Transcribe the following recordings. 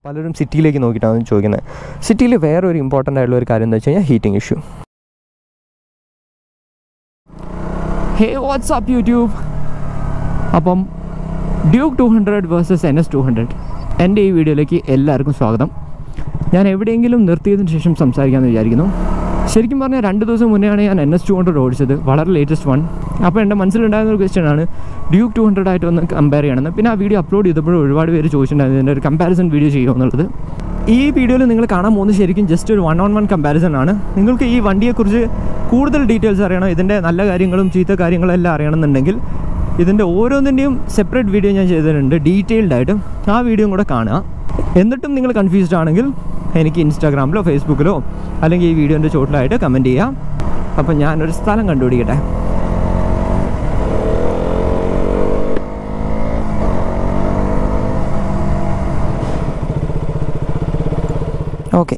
പലരും സിറ്റിയിലേക്ക് നോക്കിയിട്ടാണ് ചോദിക്കുന്നത് സിറ്റിയിൽ വേറെ ഒരു ഇമ്പോർട്ടൻ്റ് ആയിട്ടുള്ള ഒരു കാര്യം എന്ന് വെച്ച് കഴിഞ്ഞാൽ heating issue hey WhatsApp YouTube അപ്പം Duke two hundred versus N S two hundred എൻ്റെ ഈ വീഡിയോയിലേക്ക് എല്ലാവർക്കും സ്വാഗതം ഞാൻ എവിടെയെങ്കിലും നിർത്തിയതിന് ശേഷം സംസാരിക്കാമെന്ന് വിചാരിക്കുന്നു ശരിക്കും പറഞ്ഞാൽ രണ്ട് ദിവസം മുന്നെയാണ് ഞാൻ എൻ എസ് ടു ഹൺഡ്രഡ് ഓടിച്ചത് വളരെ ലേറ്റസ്റ്റ് വൺ അപ്പോൾ എൻ്റെ മനസ്സിലുണ്ടായിരുന്ന ഒരു ക്വസ്റ്റ്യൻ ആണ് ഡ്യൂക്ക് ടു ഹൺഡ്രഡ് ആയിട്ട് ഒന്ന് കമ്പയർ ചെയ്യണമെന്ന് പിന്നെ ആ വീഡിയോ അപ്ലോഡ് ചെയ്തപ്പോഴും ഒരുപാട് പേര് ചോദിച്ചിട്ടുണ്ടായിരുന്നു ഇതിൻ്റെ ഒരു കമ്പാരിസൺ വീഡിയോ ചെയ്യുമെന്നുള്ളത് ഈ വീഡിയോയിൽ നിങ്ങൾ കാണാൻ പോകുന്നത് ശരിക്കും ജസ്റ്റ് ഒരു വൺ ഓൺ വൺ കമ്പാരിസൺ ആണ് നിങ്ങൾക്ക് ഈ വണ്ടിയെക്കുറിച്ച് കൂടുതൽ ഡീറ്റെയിൽസ് അറിയണം ഇതിൻ്റെ നല്ല കാര്യങ്ങളും ചീത്ത കാര്യങ്ങളും എല്ലാം അറിയണമെന്നുണ്ടെങ്കിൽ ഇതിൻ്റെ ഓരോന്നിൻ്റെയും സെപ്പറേറ്റ് വീഡിയോ ഞാൻ ചെയ്തിട്ടുണ്ട് ഡീറ്റെയിൽഡ് ആയിട്ട് ആ വീഡിയോയും കൂടെ കാണുക എന്നിട്ടും നിങ്ങൾ കൺഫ്യൂസ്ഡ് ആണെങ്കിൽ എനിക്ക് ഇൻസ്റ്റാഗ്രാമിലോ ഫേസ്ബുക്കിലോ അല്ലെങ്കിൽ ഈ വീഡിയോൻ്റെ ചോട്ടിലായിട്ട് കമൻറ്റ് ചെയ്യാം അപ്പം ഞാനൊരു സ്ഥലം കണ്ടുപിടിക്കട്ടെ ഓക്കെ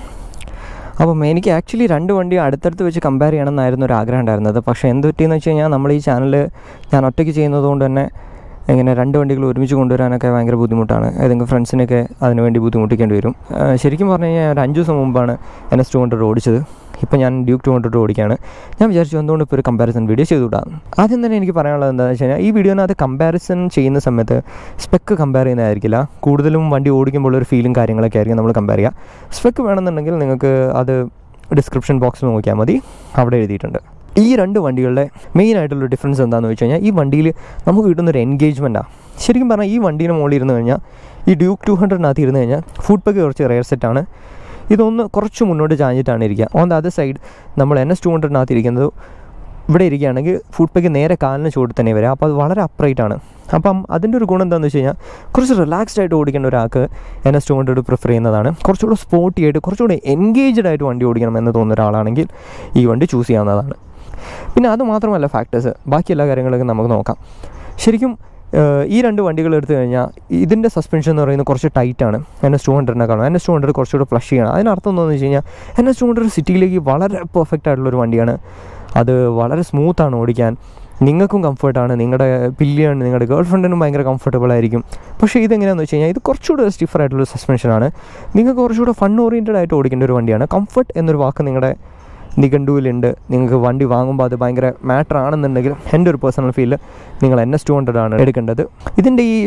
അപ്പം എനിക്ക് ആക്ച്വലി രണ്ട് വണ്ടി അടുത്തടുത്ത് വെച്ച് കമ്പയർ ചെയ്യണമെന്നായിരുന്നു ഒരു ആഗ്രഹം ഉണ്ടായിരുന്നത് പക്ഷേ എന്ത് പറ്റിയെന്ന് വെച്ച് കഴിഞ്ഞാൽ നമ്മൾ ഈ ചാനൽ ഞാൻ ഒറ്റയ്ക്ക് ചെയ്യുന്നത് കൊണ്ട് തന്നെ ഇങ്ങനെ രണ്ട് വണ്ടികൾ ഒരുമിച്ച് കൊണ്ടുവരാനൊക്കെ ഭയങ്കര ബുദ്ധിമുട്ടാണ് ഏതെങ്കിലും ഫ്രണ്ട്സിനൊക്കെ അതിനുവേണ്ടി ബുദ്ധിമുട്ടിക്കേണ്ടി വരും ആ, ശരിക്കും പറഞ്ഞു കഴിഞ്ഞാൽ ഒരു അഞ്ച് ദിവസം മുമ്പാണ് എൻ എസ് ടു ഹൺഡ്രഡ് ഓടിച്ചത് ഇപ്പോൾ ഞാൻ ഡ്യൂക്ക് ടു ഹൺഡ്രഡ് ഓടിക്കുകയാണ് ഞാൻ വിചാരിച്ചു എന്തുകൊണ്ട് ഇപ്പോൾ ഒരു കമ്പാരിസൺ വീഡിയോ ചെയ്തുവിടാം ആദ്യം തന്നെ എനിക്ക് പറയാനുള്ളത് എന്താണെന്ന് വെച്ച് കഴിഞ്ഞാൽ ഈ വീഡിയോനകത്ത് കമ്പാരിസൺ ചെയ്യുന്ന സമയത്ത് സ്പെക്ക് കമ്പയർ ചെയ്യുന്നതായിരിക്കില്ല കൂടുതലും വണ്ടി ഓടിക്കുമ്പോൾ ഒരു ഫീലും കാര്യങ്ങളൊക്കെ ആയിരിക്കും നമ്മൾ കമ്പയർ ചെയ്യുക സ്പെക്ക് വേണമെന്നുണ്ടെങ്കിൽ നിങ്ങൾക്ക് അത് ഡിസ്ക്രിപ്ഷൻ ബോക്സിൽ നോക്കിയാൽ മതി അവിടെ എഴുതിയിട്ടുണ്ട് ഈ രണ്ട് വണ്ടികളുടെ മെയിൻ ആയിട്ടുള്ള ഡിഫറൻസ് എന്താണെന്ന് വെച്ച് കഴിഞ്ഞാൽ ഈ വണ്ടിയിൽ നമുക്ക് കിട്ടുന്നൊരു എൻഗേജ്മെൻറ്റാണ് ശരിക്കും പറഞ്ഞാൽ ഈ വണ്ടീൻ്റെ മുകളിൽ ഇരുന്ന് കഴിഞ്ഞാൽ ഈ ഡ്യൂക്ക് ടു ഹൺഡ്രഡിനകത്ത് ഇരുന്ന് കഴിഞ്ഞാൽ ഫുഡ് പക്ക് കുറച്ച് റെയർ സെറ്റാണ് ഇതൊന്ന് കുറച്ച് മുന്നോട്ട് ചാഞ്ഞിട്ടാണ് ഇരിക്കുക ഓൺ ദ അതർ സൈഡ് നമ്മൾ എൻ എസ് ടു ഹൺഡ്രഡിനകത്ത് ഇരിക്കുന്നത് ഇവിടെ ഇരിക്കുകയാണെങ്കിൽ ഫുഡ് പക്ക് നേരെ കാലിന് ചുവട്ടിൽ തന്നെ വരിക അപ്പോൾ അത് വളരെ അപ്രൈറ്റ് ആണ് അപ്പം അതിൻ്റെ ഒരു ഗുണം എന്താണെന്ന് വെച്ച് കഴിഞ്ഞാൽ കുറച്ച് റിലാക്സ്ഡ് ആയിട്ട് ഓടിക്കേണ്ട ഒരാൾക്ക് N S two hundred prefer ചെയ്യുന്നതാണ് കുറച്ചുകൂടെ സ്പോർട്ടി ആയിട്ട് കുറച്ചുകൂടെ എൻഗേജ്ഡ് ആയിട്ട് വണ്ടി ഓടിക്കണം എന്ന് തോന്നുന്ന ഒരാളാണെങ്കിൽ ഈ വണ്ടി ചൂസ് ചെയ്യാവുന്നതാണ് പിന്നെ അത് മാത്രമല്ല ഫാക്ടേഴ്സ് ബാക്കി എല്ലാ കാര്യങ്ങളൊക്കെ നമുക്ക് നോക്കാം ശരിക്കും ഏഹ്, ഈ രണ്ട് വണ്ടികൾ എടുത്തു കഴിഞ്ഞാൽ ഇതിൻ്റെ സസ്പെൻഷൻ എന്ന് പറയുന്നത് കുറച്ച് ടൈറ്റാണ് എൻ എസ് ടു ഹൺഡ്രഡിനെക്കാളും എൻ എസ് ടു ഹൺഡ്രഡ് കുറച്ചുകൂടെ ഫ്ലഷ് ചെയ്യണം അതിനർത്ഥം എന്താണെന്ന് വെച്ച് കഴിഞ്ഞാൽ എൻ എസ് ടു ഹൺഡ്രഡ് സിറ്റിയിലേക്ക് വളരെ പെർഫെക്റ്റ് ആയിട്ടുള്ളൊരു വണ്ടിയാണ് അത് വളരെ സ്മൂത്താണ് ഓടിക്കാൻ നിങ്ങൾക്കും കംഫർട്ടാണ് നിങ്ങളുടെ പില്ലിയാണ് നിങ്ങളുടെ ഗേൾ ഫ്രണ്ടിനും ഭയങ്കര കംഫർട്ടബിൾ ആയിരിക്കും പക്ഷേ ഇതെങ്ങനെയാണെന്ന് വെച്ച് കഴിഞ്ഞാൽ ഇത് കുറച്ചുകൂടെ സ്റ്റിഫർ ആയിട്ടുള്ള സസ്പെൻഷനാണ് നിങ്ങൾക്ക് കുറച്ചുകൂടെ ഫൺ ഓറിയൻറ്റഡ് ആയിട്ട് ഓടിക്കേണ്ട ഒരു വണ്ടിയാണ് കംഫർട്ട് എന്നൊരു വാക്ക് നിങ്ങളുടെ നിഘണ്ടുവിലുണ്ട് നിങ്ങൾക്ക് വണ്ടി വാങ്ങുമ്പോൾ അത് ഭയങ്കര മാറ്റർ ആണെന്നുണ്ടെങ്കിൽ എൻ്റെ ഒരു പേഴ്സണൽ ഫീലിൽ നിങ്ങൾ എൻ എസ് ടു ഹൺഡ്രഡ് ആണ് എടുക്കേണ്ടത് ഇതിൻ്റെ ഈ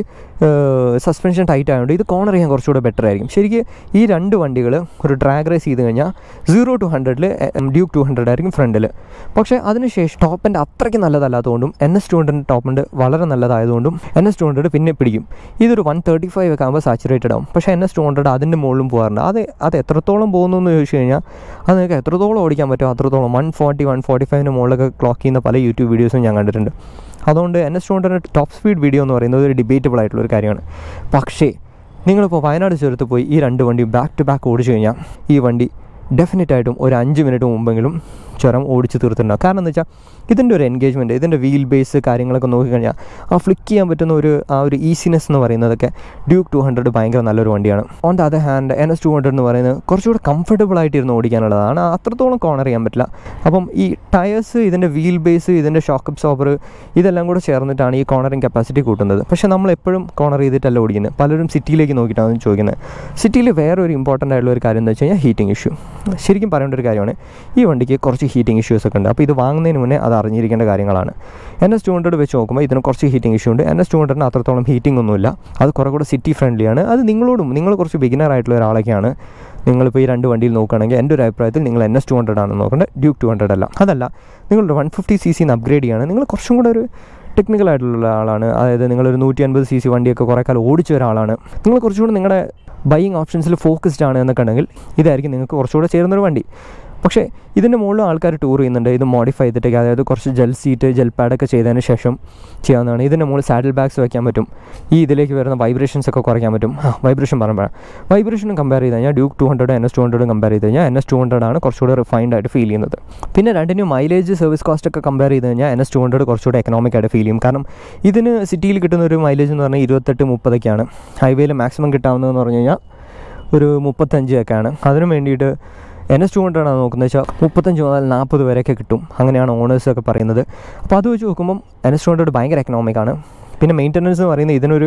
സസ്പെൻഷൻ ടൈറ്റ് ആയതുകൊണ്ട് ഇത് കോർണർ ചെയ്യാൻ കുറച്ചുകൂടെ ബെറ്റർ ആയിരിക്കും ശരിക്കും ഈ രണ്ട് വണ്ടികൾ ഒരു ഡ്രാഗ് റേസ് ചെയ്ത് കഴിഞ്ഞാൽ സീറോ ടു ഹൺഡ്രഡിൽ ഡ്യൂക്ക് ടു ഹൺഡ്രഡ് ആയിരിക്കും ഫ്രണ്ടിൽ പക്ഷേ അതിനുശേഷം ടോപ്പ് എൻ്റെ അത്രയ്ക്ക് നല്ലതല്ലാത്തതുകൊണ്ടും N S two hundred top എൻ്റെ വളരെ നല്ലതായതുകൊണ്ടും എൻ എസ് ടു ഹൺഡ്രഡ് പിന്നെ പിടിക്കും ഇതൊരു വൺ തേർട്ടി ഫൈവ് ഒക്കെ ആകുമ്പോൾ സാച്ചുറേറ്റഡ് ആവും പക്ഷേ എൻ എസ് ടു ഹൺഡ്രഡ് അതിൻ്റെ മുകളിലും പോകാറുണ്ട് അത് അത് എത്രത്തോളം പോകുന്നു എന്ന് ചോദിച്ചു കഴിഞ്ഞാൽ അത് നിങ്ങൾക്ക് എത്രത്തോളം ഓടിക്കാൻ പറ്റുമോ അത്രത്തോളം വൺ ഫോർട്ടി വൺ ഫോർട്ടി ഫൈവിന് മുകളിലൊക്കെ ക്ലോക്ക് ചെയ്യുന്ന പല യൂട്യൂബ് വീഡിയോസും ഞാൻ കണ്ടിട്ടുണ്ട് അതുകൊണ്ട് N S two hundred top speed video എന്ന് പറയുന്നത് ഒരു ഡിബേറ്റബിൾ ആയിട്ടുള്ള ഒരു കാര്യമാണ് പക്ഷേ നിങ്ങളിപ്പോൾ വയനാട് ചുരത്ത് പോയി ഈ രണ്ട് വണ്ടി ബാക്ക് ടു ബാക്ക് ഓടിച്ചു കഴിഞ്ഞാൽ ഈ വണ്ടി ഡെഫിനറ്റ് ആയിട്ടും ഒരു അഞ്ച് മിനിറ്റ് മുമ്പെങ്കിലും ചുരം ഓടിച്ച് തീർത്തിട്ടുണ്ടാവും കാരണം എന്ന് വെച്ചാൽ ഇതിൻ്റെ ഒരു എൻഗേജ്മെൻറ്റ് ഇതിൻ്റെ വീൽ ബേസ് കാര്യങ്ങളൊക്കെ നോക്കിക്കഴിഞ്ഞാൽ ആ ഫ്ലിക്ക് ചെയ്യാൻ പറ്റുന്ന ഒരു ആ ഒരു ഈസിനെസ് എന്ന് പറയുന്നതൊക്കെ ഡ്യൂക്ക് ടു ഹൺഡ്രഡ് ഭയങ്കര നല്ലൊരു വണ്ടിയാണ് on the other hand N S two hundred എന്ന് പറയുന്നത് കുറച്ചുകൂടെ കംഫർട്ടബിൾ ആയിട്ടിരുന്ന് ഓടിക്കാനുള്ളതാണ് അത്രത്തോളം കോർണർ ചെയ്യാൻ പറ്റില്ല അപ്പം ഈ ടയേഴ്സ് ഇതിൻ്റെ വീൽ ബേസ് ഇതിൻ്റെ ഷോക്ക് അബ്സോർബർ ഇതെല്ലാം കൂടെ ചേർന്നിട്ടാണ് ഈ കോർണറിങ് കപ്പാസിറ്റി കൂട്ടുന്നത് പക്ഷേ നമ്മൾ എപ്പോഴും കോർണർ ചെയ്തിട്ടല്ല ഓടിക്കുന്നത് പലരും സിറ്റിയിലേക്ക് നോക്കിയിട്ടാണ് ചോദിക്കുന്നത് സിറ്റിയിൽ വേറെ ഒരു ഇമ്പോർട്ടൻ്റ് ആയിട്ടുള്ള ഒരു കാര്യം എന്ന് വെച്ച് കഴിഞ്ഞാൽ ഹീറ്റിംഗ് ഇഷ്യൂ ശരിക്കും പറയേണ്ട ഒരു കാര്യമാണ് ഈ വണ്ടിക്ക് കുറച്ച് ഹീറ്റിംഗ് ഇഷ്യൂസ് ഒക്കെ ഉണ്ട് അപ്പോൾ ഇത് വാങ്ങുന്നതിന് മുന്നേ അത് അറിഞ്ഞിരിക്കേണ്ട കാര്യങ്ങളാണ് എൻ എസ് ടു ഹൺഡ്രഡ് വെച്ച് നോക്കുമ്പോൾ ഇതിന് കുറച്ച് ഹീറ്റിംഗ് ഇഷ്യൂ ഉണ്ട് എൻ എസ് ടു ഹൺഡ്രഡിന് അത്രത്തോളം ഹീറ്റിംഗ് ഒന്നുമില്ല അത് കുറേ കൂടെ സിറ്റി ഫ്രണ്ട്ലിയാണ് അത് നിങ്ങളോടും നിങ്ങൾ കുറച്ച് ബിഗിനർ ആയിട്ടുള്ള ഒരാളൊക്കെയാണ് നിങ്ങളിപ്പോൾ ഈ രണ്ട് വണ്ടിയിൽ നോക്കുകയാണെങ്കിൽ എൻ്റെ ഒരു അഭിപ്രായത്തിൽ നിങ്ങൾ എൻ എസ് ടു ഹൺഡ്രഡ് ആണ് നോക്കേണ്ടത് ഡ്യൂക്ക് ടു ഹൺഡ്രഡ് അല്ല അതല്ല നിങ്ങളുടെ വൺ ഫിഫ്റ്റി സി സിന്ന് അപ്ഗ്രേഡ് ചെയ്യാണ് നിങ്ങൾ കുറച്ചും കൂടെ ഒരു ടെക്നിക്കൽ ആയിട്ടുള്ള ആളാണ് അതായത് നിങ്ങളൊരു നൂറ്റി അൻപത് സി സി വണ്ടിയൊക്കെ കുറേ കാലം ഓടിച്ച ഒരാളാണ് നിങ്ങൾ കുറച്ചുകൂടെ നിങ്ങളുടെ ബൈയിങ് ഓപ്ഷൻസിൽ ഫോക്കസ്ഡ് ആണ് എന്നൊക്കെ ഉണ്ടെങ്കിൽ ഇതായിരിക്കും നിങ്ങൾക്ക് കുറച്ചുകൂടെ ചേരുന്നൊരു വണ്ടി പക്ഷേ ഇതിൻ്റെ മുകളിൽ ആൾക്കാർ ടൂർ ചെയ്യുന്നുണ്ട് ഇത് മോഡിഫൈ ചെയ്തിട്ടൊക്കെ അതായത് കുറച്ച് ജെൽ സീറ്റ് ജെൽ പാഡൊക്കെ ചെയ്തതിന് ശേഷം ചെയ്യാവുന്നതാണ് ഇതിൻ്റെ മുകളിൽ സാഡിൽ ബാഗ്സ് വയ്ക്കാൻ പറ്റും ഈ ഇതിലേക്ക് വരുന്ന വൈബ്രേഷൻസ് ഒക്കെ കുറയ്ക്കാൻ പറ്റും ആ വൈബ്രേഷൻ പറയുമ്പോഴാണ് വൈബ്രേഷനും കമ്പയർ ചെയ്ത് കഴിഞ്ഞാൽ Duke two hundred N S two ഹൺഡ്രഡും കമ്പയർ ചെയ്ത് കഴിഞ്ഞാൽ എൻ എസ് ടു ഹൺഡ്രഡ് ആണ് കുറച്ചുകൂടെ റിഫൈൻഡ് ആയിട്ട് ഫീൽ ചെയ്യുന്നത് പിന്നെ രണ്ടിനും മൈലേജ് സർവീസ് കോസ്റ്റ് ഒക്കെ കമ്പയർ ചെയ്ത് കഴിഞ്ഞാൽ എൻ എസ് ടു ഹൺഡ്രഡ് കുറച്ചുകൂടെ എക്കണോമിക് ആയിട്ട് ഫീൽ ചെയ്യും കാരണം ഇതിന് സിറ്റിയിൽ കിട്ടുന്ന ഒരു മൈലേജ് എന്ന് പറഞ്ഞാൽ ഇരുപത്തെട്ട് മുപ്പതൊക്കെയാണ് ഹൈവേയിൽ മാക്സിമം കിട്ടാവുന്നതെന്ന് പറഞ്ഞു കഴിഞ്ഞാൽ ഒരു മുപ്പത്തഞ്ച് ഒക്കെയാണ് അതിനു വേണ്ടിയിട്ട് എൻ എസ് ടു ഹൺഡ്രഡ് ആണ് നോക്കുന്നത് വെച്ചാൽ മുപ്പത്തഞ്ച് മുതൽ നാൽപ്പത് വരെയൊക്കെ കിട്ടും അങ്ങനെയാണ് ഓണേഴ്സൊക്കെ പറയുന്നത് അപ്പോൾ അത് വെച്ച് നോക്കുമ്പം എൻ എസ് ടു ഹൺഡ്രഡ് ഭയങ്കര എക്കണോമിക് ആണ് പിന്നെ മെയിൻ്റനൻസ് എന്ന് പറയുന്നത് ഇതിനൊരു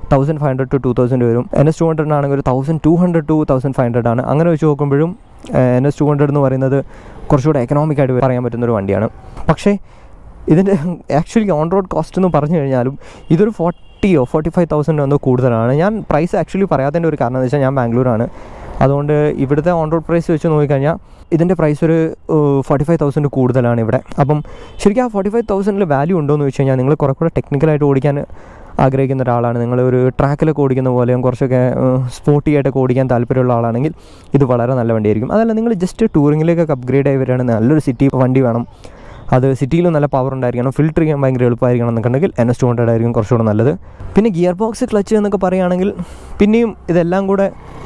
thousand five hundred two two thousand വരും എൻ എസ് ടു ഹൺഡ്രഡ് ആണെങ്കിൽ ഒരു thousand two hundred two thousand five hundred ആണ് അങ്ങനെ വെച്ച് നോക്കുമ്പോഴും എൻ എസ് ടു ഹൺഡ്രഡ് എന്ന് പറയുന്നത് കുറച്ചുകൂടെ എക്കണോമിക് ആയിട്ട് പറയാൻ പറ്റുന്ന ഒരു വണ്ടിയാണ് പക്ഷേ ഇതിൻ്റെ ആക്ച്വലി ഓൺ റോഡ് കോസ്റ്റ് എന്ന് പറഞ്ഞു കഴിഞ്ഞാലും ഇതൊരു ഫോർട്ടിയോ ഫോർട്ടി ഫൈവ് തൗസൻഡ് എന്തോ കൂടുതലാണ് ഞാൻ പ്രൈസ് ആക്ച്വലി പറയാത്തതിൻ്റെ ഒരു കാരണം എന്ന് വെച്ചാൽ ഞാൻ ബാംഗ്ലൂരാണ് അതുകൊണ്ട് ഇവിടുത്തെ ഓൺ റോഡ് പ്രൈസ് വെച്ച് നോക്കിക്കഴിഞ്ഞാൽ ഇതിൻ്റെ പ്രൈസ് ഒരു ഫോർട്ടി ഫൈവ് തൗസൻഡ് കൂടുതലാണ് ഇവിടെ അപ്പം ശരിക്കും ആ ഫോർട്ടി ഫൈവ് തൗസൻഡിൽ വാല്യൂ ഉണ്ടോ എന്ന് വെച്ച് കഴിഞ്ഞാൽ നിങ്ങൾ കുറേ കൂടെ ടെക്നിക്കലായിട്ട് ഓടിക്കാൻ ആഗ്രഹിക്കുന്ന ഒരാളാണ് നിങ്ങൾ ഒരു ട്രാക്കിലൊക്കെ ഓടിക്കുന്ന പോലെയും കുറച്ചൊക്കെ സ്പോർട്ടി ആയിട്ടൊക്കെ ഓടിക്കാൻ താല്പര്യമുള്ള ആളാണെങ്കിൽ ഇത് വളരെ നല്ല വണ്ടിയായിരിക്കും അതല്ല നിങ്ങൾ ജസ്റ്റ് ടൂറിങ്ങിലേക്കൊക്കെ അപ്ഗ്രേഡ് ആയി വരികയാണ് നല്ലൊരു സിറ്റി വണ്ടി വേണം അത് സിറ്റിയിലും നല്ല പവർ ഉണ്ടായിരിക്കണം ഫിൽറ്റർ ചെയ്യാൻ ഭയങ്കര എളുപ്പമായിരിക്കണം എന്നൊക്കെയുണ്ടെങ്കിൽ എൻ എസ് ടു ഹൺഡ്രഡ് ആയിരിക്കും കുറച്ചുകൂടെ നല്ലത് പിന്നെ ഗിയർ ബോക്സ് ക്ലച്ച് എന്നൊക്കെ പറയുകയാണെങ്കിൽ പിന്നെയും ഇതെല്ലാം കൂടെ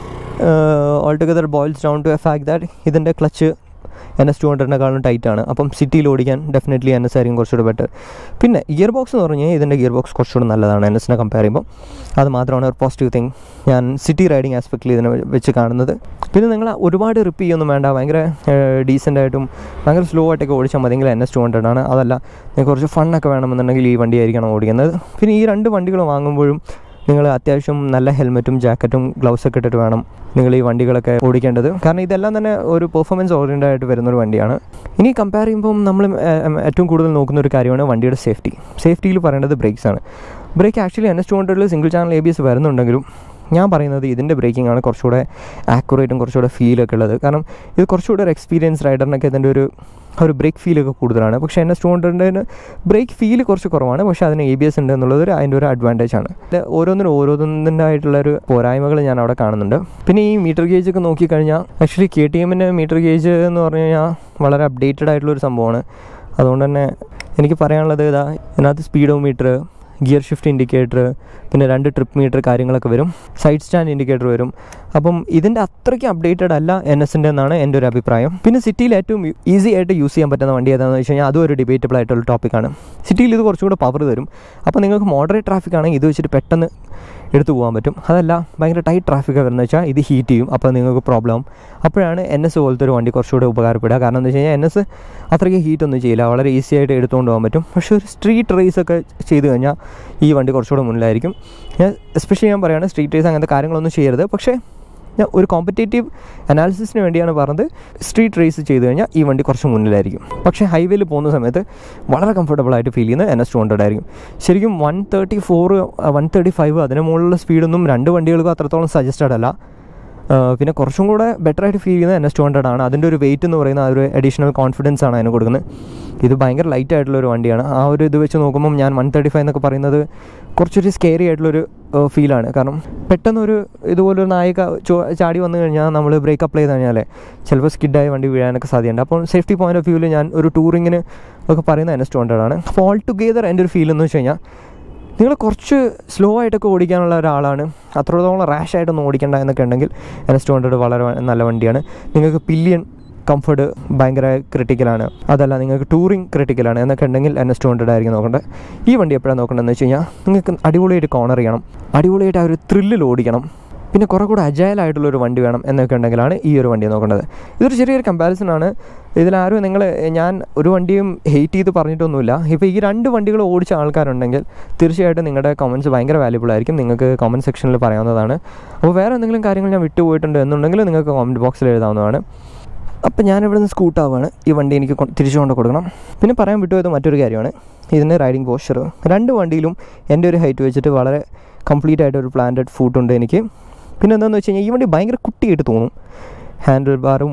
all together boils down to a fact that ഇതിൻ്റെ ക്ലച്ച് എൻ എസ് ടു ഹൺഡ്രഡിനെക്കാളും ടൈറ്റ് ആണ് അപ്പം സിറ്റിയിൽ ഓടിക്കാൻ ഡെഫിനറ്റ്ലി എൻ എസ് ആയിരിക്കും കുറച്ചുകൂടെ ബെറ്റർ പിന്നെ ഗിയർ ബോക്സ് എന്ന് പറഞ്ഞാൽ ഇതിൻ്റെ ഗിയർ ബോക്സ് കുറച്ചുകൂടെ നല്ലതാണ് എൻ എസിനെ കമ്പയർ ചെയ്യുമ്പോൾ അത് മാത്രമാണ് ഒരു പോസിറ്റീവ് തിങ് ഞാൻ സിറ്റി റൈഡിങ് ആസ്പെക്റ്റിൽ ഇതിനെ വെച്ച് കാണുന്നത് പിന്നെ നിങ്ങൾ ഒരുപാട് റിപ്പ് ചെയ്യൊന്നും വേണ്ട ഭയങ്കര ഡീസൻ്റ് ആയിട്ടും ഭയങ്കര സ്ലോ ആയിട്ടൊക്കെ ഓടിച്ചാൽ മതിയെങ്കിൽ എൻ എസ് ടു ഹൺഡ്രഡ് ആണ് അതല്ല നിങ്ങൾക്ക് കുറച്ച് ഫണ്ണൊക്കെ വേണമെന്നുണ്ടെങ്കിൽ ഈ വണ്ടി ആയിരിക്കണം ഓടിക്കുന്നത് പിന്നെ ഈ രണ്ട് വണ്ടികൾ വാങ്ങുമ്പോഴും നിങ്ങൾ അത്യാവശ്യം നല്ല ഹെൽമെറ്റും ജാക്കറ്റും ഗ്ലൗസൊക്കെ ഇട്ടിട്ട് വേണം നിങ്ങൾ ഈ വണ്ടികളൊക്കെ ഓടിക്കേണ്ടത് കാരണം ഇതെല്ലാം തന്നെ ഒരു പെർഫോമൻസ് ഓറിയൻറ്റഡ് ആയിട്ട് വരുന്ന ഒരു വണ്ടിയാണ് ഇനി കമ്പയർ ചെയ്യുമ്പം നമ്മൾ ഏറ്റവും കൂടുതൽ നോക്കുന്ന ഒരു കാര്യമാണ് വണ്ടിയുടെ സേഫ്റ്റി സേഫ്റ്റിയിൽ പറയേണ്ടത് ബ്രേക്സ് ആണ് brake actually N S two ഹൺഡ്രഡിൽ single channel A B S വരുന്നുണ്ടെങ്കിലും ഞാൻ പറയുന്നത് ഇതിൻ്റെ ബ്രേക്കിംഗ് ആണ് കുറച്ചുകൂടെ ആക്യുറേറ്റും കുറച്ചുകൂടെ ഫീലൊക്കെ ഉള്ളത് കാരണം ഇത് കുറച്ചുകൂടെ ഒരു എക്സ്പീരിയൻസ് റൈഡറിനൊക്കെ ഇതിൻ്റെ ഒരു ഒരു ബ്രേക്ക് ഫീലൊക്കെ കൂടുതലാണ് പക്ഷേ എൻ എസ് ടു ഹൺഡ്രഡിന് ബ്രേക്ക് ഫീൽ കുറച്ച് കുറവാണ് പക്ഷേ അതിന് എ ബി എസ് ഉണ്ട് എന്നുള്ളത് ഒരു അതിൻ്റെ ഒരു അഡ്വാൻറ്റേജ് ആണ് ഇത് ഓരോന്നിനും ഓരോന്നിൻ്റെതായിട്ടുള്ള ഒരു പോരായ്മകൾ ഞാൻ അവിടെ കാണുന്നുണ്ട് പിന്നെ ഈ മീറ്റർ ഗേജ് ഒക്കെ നോക്കിക്കഴിഞ്ഞാൽ ആക്ച്വലി കെ ടി എമ്മിൻ്റെ മീറ്റർ ഗേജ് എന്ന് പറഞ്ഞു കഴിഞ്ഞാൽ വളരെ അപ്ഡേറ്റഡ് ആയിട്ടുള്ള ഒരു സംഭവമാണ് അതുകൊണ്ട് തന്നെ എനിക്ക് പറയാനുള്ളത് ഇതാ ഇതിനകത്ത് speedo meter gear shift indicator പിന്നെ രണ്ട് ട്രിപ്പ് മീറ്റർ കാര്യങ്ങളൊക്കെ വരും സൈഡ് സ്റ്റാൻഡ് ഇൻഡിക്കേറ്റർ വരും അപ്പം ഇതിൻ്റെ അത്രയ്ക്ക് അപ്ഡേറ്റഡ് അല്ല എൻ എസിൻ്റെ എന്നാണ് എൻ്റെ ഒരു അഭിപ്രായം പിന്നെ സിറ്റിയിൽ ഏറ്റവും ഈസി ആയിട്ട് യൂസ് ചെയ്യാൻ പറ്റുന്ന വണ്ടി ഏതാണെന്ന് വെച്ച് കഴിഞ്ഞാൽ അതും ഒരു ഡിബേറ്റബിൾ ആയിട്ടുള്ള ടോപ്പിക്കാണ് സിറ്റിയിൽ ഇത് കുറച്ചും കൂടെ പവർ തരും അപ്പോൾ നിങ്ങൾക്ക് മോഡറേറ്റ് ട്രാഫിക് ആണെങ്കിൽ ഇത് വെച്ചിട്ട് പെട്ടെന്ന് എടുത്തു പോകാൻ പറ്റും അതല്ല ഭയങ്കര ടൈറ്റ് ട്രാഫിക് വരുന്നത് വെച്ചാൽ ഇത് ഹീറ്റ് ചെയ്യും അപ്പോൾ നിങ്ങൾക്ക് പ്രോബ്ലം ആവും അപ്പോഴാണ് എൻ എസ് പോലത്തെ ഒരു വണ്ടി കുറച്ചുകൂടെ ഉപകാരപ്പെടുക കാരണം എന്താ വെച്ച് കഴിഞ്ഞാൽ എൻ എസ് അത്രയ്ക്ക് ഹീറ്റ് ഒന്നും ചെയ്യില്ല വളരെ ഈസി ആയിട്ട് എടുത്തുകൊണ്ട് പോകാൻ പറ്റും പക്ഷേ ഒരു സ്ട്രീറ്റ് റേസ് ഒക്കെ ചെയ്ത് കഴിഞ്ഞാൽ ഈ വണ്ടി കുറച്ചുകൂടെ മുന്നിലായിരിക്കും ഞാൻ എസ്പെഷ്യലി ഞാൻ പറയുകയാണ് സ്ട്രീറ്റ് റേസ് അങ്ങനത്തെ കാര്യങ്ങളൊന്നും ചെയ്യരുത് പക്ഷേ ഞാൻ ഒരു കോമ്പറ്റേറ്റീവ് അനാലിസിസിന് വേണ്ടിയാണ് പറഞ്ഞത് സ്ട്രീറ്റ് റേസ് ചെയ്ത് കഴിഞ്ഞാൽ ഈ വണ്ടി കുറച്ച് മുന്നിലായിരിക്കും പക്ഷേ ഹൈവേയിൽ പോകുന്ന സമയത്ത് വളരെ കംഫർട്ടബിൾ ആയിട്ട് ഫീൽ ചെയ്യുന്നത് എൻ എസ് ടു ഹൺഡ്രഡ് ആയിരിക്കും ശരിക്കും one thirty four one thirty five അതിന് മുകളിലുള്ള സ്പീഡൊന്നും രണ്ട് വണ്ടികൾക്കും അത്രത്തോളം സജസ്റ്റഡ് അല്ല പിന്നെ കുറച്ചും കൂടെ ബെറ്റർ ആയിട്ട് ഫീൽ ചെയ്യുന്നത് എൻ എസ് ടു ഹൺഡ്രഡ് ആണ് അതിൻ്റെ ഒരു വെയിറ്റ് എന്ന് പറയുന്ന ആ ഒരു അഡീഷണൽ കോൺഫിഡൻസ് ആണ് അതിന് കൊടുക്കുന്നത് ഇത് ഭയങ്കര ലൈറ്റ് ആയിട്ടുള്ള ഒരു വണ്ടിയാണ് ആ ഒരു ഇത് വെച്ച് നോക്കുമ്പം ഞാൻ വൺ തേർട്ടി ഫൈവ് എന്നൊക്കെ പറയുന്നത് കുറച്ചൊരു സ്കെയറി ആയിട്ടുള്ളൊരു ഫീലാണ് കാരണം പെട്ടെന്നൊരു ഇതുപോലൊരു നായിക ചാടി വന്നു കഴിഞ്ഞാൽ നമ്മൾ ബ്രേക്ക് അപ്ലൈ ചെയ്ത് കഴിഞ്ഞാൽ ചിലപ്പോൾ സ്കിഡായി വണ്ടി വീഴാനൊക്കെ സാധ്യതയുണ്ട് അപ്പോൾ സേഫ്റ്റി പോയിന്റ് ഓഫ് വ്യൂവിൽ ഞാൻ ഒരു ടൂറിങ്ങിന് ഒക്കെ പറയുന്നത് എൻ എസ് ടു ഹൺഡ്രഡ് ആണ് അപ്പോൾ ഓൾ ടുഗെദർ എൻ്റെ ഒരു ഫീൽ എന്ന് വെച്ച് കഴിഞ്ഞാൽ നിങ്ങൾ കുറച്ച് സ്ലോ ആയിട്ടൊക്കെ ഓടിക്കാനുള്ള ഒരാളാണ് അത്രത്തോളം റാഷ് ആയിട്ടൊന്നും ഓടിക്കേണ്ട എന്നൊക്കെ ഉണ്ടെങ്കിൽ എൻ എസ് ടു ഹൺഡ്രഡ് വളരെ നല്ല വണ്ടിയാണ് നിങ്ങൾക്ക് പില്യൺ കംഫർട്ട് ഭയങ്കര ക്രിട്ടിക്കലാണ് അതല്ല നിങ്ങൾക്ക് ടൂറിങ് ക്രിട്ടിക്കലാണ് എന്നൊക്കെ ഉണ്ടെങ്കിൽ എൻ എസ് ടു ഹൺഡ്രഡ് ആയിരിക്കും നോക്കേണ്ടത് ഈ വണ്ടി എപ്പോഴാണ് നോക്കേണ്ടതെന്ന് വെച്ച് കഴിഞ്ഞാൽ നിങ്ങൾക്ക് അടിപൊളിയായിട്ട് കോണർ ചെയ്യണം അടിപൊളിയായിട്ട് ആ ഒരു ത്രില്ലിൽ ഓടിക്കണം പിന്നെ കുറേ കൂടെ അജയൽ ആയിട്ടുള്ള ഒരു വണ്ടി വേണം എന്നൊക്കെ ഉണ്ടെങ്കിലാണ് ഈ ഒരു വണ്ടി നോക്കേണ്ടത് ഇതൊരു ചെറിയൊരു കമ്പാരിസൺ ആണ് ഇതിലാരും നിങ്ങൾ ഞാൻ ഒരു വണ്ടിയും ഹെയ്റ്റ് ചെയ്ത് പറഞ്ഞിട്ടൊന്നുമില്ല ഇപ്പോൾ ഈ രണ്ട് വണ്ടികൾ ഓടിച്ച ആൾക്കാരുണ്ടെങ്കിൽ തീർച്ചയായിട്ടും നിങ്ങളുടെ കമൻറ്റ്സ് ഭയങ്കര വാല്യുബിൾ ആയിരിക്കും നിങ്ങൾക്ക് കമൻറ്റ് സെക്ഷനിൽ പറയാവുന്നതാണ് അപ്പോൾ വേറെ എന്തെങ്കിലും കാര്യങ്ങൾ ഞാൻ വിട്ടുപോയിട്ടുണ്ട് എന്നുണ്ടെങ്കിൽ നിങ്ങൾക്ക് കമൻറ്റ് ബോക്സിൽ എഴുതാവുന്നതാണ് അപ്പം ഞാനിവിടെ നിന്ന് സ്കൂട്ടാവുകയാണ് ഈ വണ്ടി എനിക്ക് തിരിച്ചു കൊണ്ട് കൊടുക്കണം പിന്നെ പറയാൻ വിട്ടുപോയത് മറ്റൊരു കാര്യമാണ് ഇതിൻ്റെ റൈഡിങ് പോസ്ചർ രണ്ട് വണ്ടിയിലും എൻ്റെ ഒരു ഹൈറ്റ് വെച്ചിട്ട് വളരെ കംപ്ലീറ്റ് ആയിട്ട് ഒരു പ്ലാന്റഡ് ഫൂട്ടുണ്ട് എനിക്ക് പിന്നെ എന്താണെന്ന് വെച്ച് കഴിഞ്ഞാൽ ഈ വണ്ടി ഭയങ്കര കുട്ടിയായിട്ട് തോന്നും ഹാൻഡിൽ ബാറും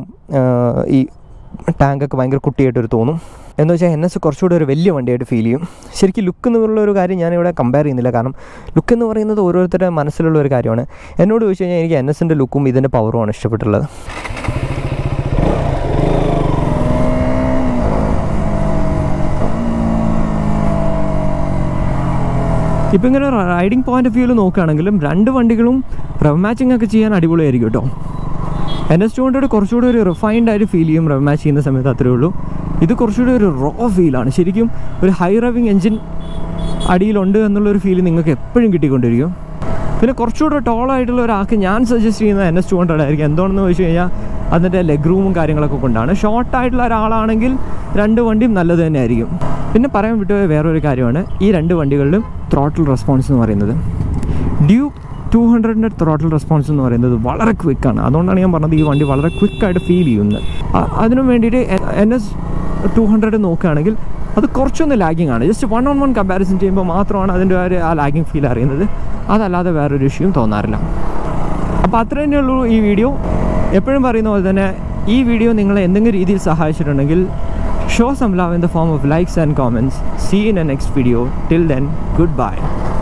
ഈ ടാങ്കൊക്കെ ഭയങ്കര കുട്ടിയായിട്ടൊരു തോന്നും എന്ന് വെച്ചാൽ എൻ എസ് കുറച്ചുകൂടി ഒരു വലിയ വണ്ടിയായിട്ട് ഫീൽ ചെയ്യും ശരിക്കും ലുക്ക് എന്നുള്ള ഒരു കാര്യം ഞാനിവിടെ കമ്പയർ ചെയ്യുന്നില്ല കാരണം ലുക്ക് എന്ന് പറയുന്നത് ഓരോരുത്തരുടെ മനസ്സിലുള്ള ഒരു കാര്യമാണ് എന്നോട് ചോദിച്ചു കഴിഞ്ഞാൽ എനിക്ക് എൻ എസിൻ്റെ ലുക്കും ഇതിൻ്റെ പവറുമാണ് ഇഷ്ടപ്പെട്ടുള്ളത് ഇപ്പം ഇങ്ങനെ റൈഡിങ് പോയിന്റ് ഓഫ് വ്യൂവിൽ നോക്കുകയാണെങ്കിലും രണ്ട് വണ്ടികളും റവ് മാച്ചിങ് ഒക്കെ ചെയ്യാൻ അടിപൊളിയായിരിക്കും കേട്ടോ എൻ എസ് ടു ഹൺഡ്രഡ് കുറച്ചുകൂടി ഒരു റിഫൈൻഡ് ആയിട്ട് ഫീൽ ചെയ്യും റവ് മാച്ച് ചെയ്യുന്ന സമയത്ത് അത്രേ ഉള്ളൂ ഇത് കുറച്ചുകൂടി ഒരു റോ ഫീലാണ് ശരിക്കും ഒരു ഹൈ റവിങ് എൻജിൻ അടിയിലുണ്ട് എന്നുള്ളൊരു ഫീൽ നിങ്ങൾക്ക് എപ്പോഴും കിട്ടിക്കൊണ്ടിരിക്കും പിന്നെ കുറച്ചുകൂടെ ടോളായിട്ടുള്ള ഒരാൾക്ക് ഞാൻ സജസ്റ്റ് ചെയ്യുന്നത് എൻ എസ് ടു ഹൺഡ്രഡ് ആയിരിക്കും എന്തുകൊണ്ടെന്ന് വെച്ച് കഴിഞ്ഞാൽ അതിൻ്റെ ലെഗ് റൂമും കാര്യങ്ങളൊക്കെ കൊണ്ടാണ് ഷോർട്ടായിട്ടുള്ള ഒരാളാണെങ്കിൽ രണ്ട് വണ്ടിയും നല്ലത് തന്നെ ആയിരിക്കും പിന്നെ പറയാൻ വിട്ടുപോയ വേറൊരു കാര്യമാണ് ഈ രണ്ട് വണ്ടികളിലും ത്രോട്ടിൽ റെസ്പോൺസ് എന്ന് പറയുന്നത് ഡ്യൂക്ക് ടു ഹൺഡ്രഡിൻ്റെ ത്രോട്ടൽ റെസ്പോൺസ് എന്ന് പറയുന്നത് വളരെ ക്വിക്കാണ് അതുകൊണ്ടാണ് ഞാൻ പറഞ്ഞത് ഈ വണ്ടി വളരെ ക്വിക്കായിട്ട് ഫീൽ ചെയ്യുന്നത് അ- അതിനും വേണ്ടിയിട്ട് എൻ എസ് ടു ഹൺഡ്രഡ് നോക്കുകയാണെങ്കിൽ അത് കുറച്ചൊന്ന് ലാഗിങ് ആണ് just one on one comparison ചെയ്യുമ്പോൾ മാത്രമാണ് അതിൻ്റെ ഒരു ആ ലാഗിങ് ഫീൽ അറിയുന്നത് അതല്ലാതെ വേറൊരു ഇഷ്യൂയും തോന്നാറില്ല അപ്പോൾ അത്ര തന്നെയുള്ളൂ ഈ വീഡിയോ എപ്പോഴും പറയുന്ന പോലെ തന്നെ ഈ വീഡിയോ നിങ്ങളെ എന്തെങ്കിലും രീതിയിൽ സഹായിച്ചിട്ടുണ്ടെങ്കിൽ show some love in the form of likes and comments see in a next video till then good by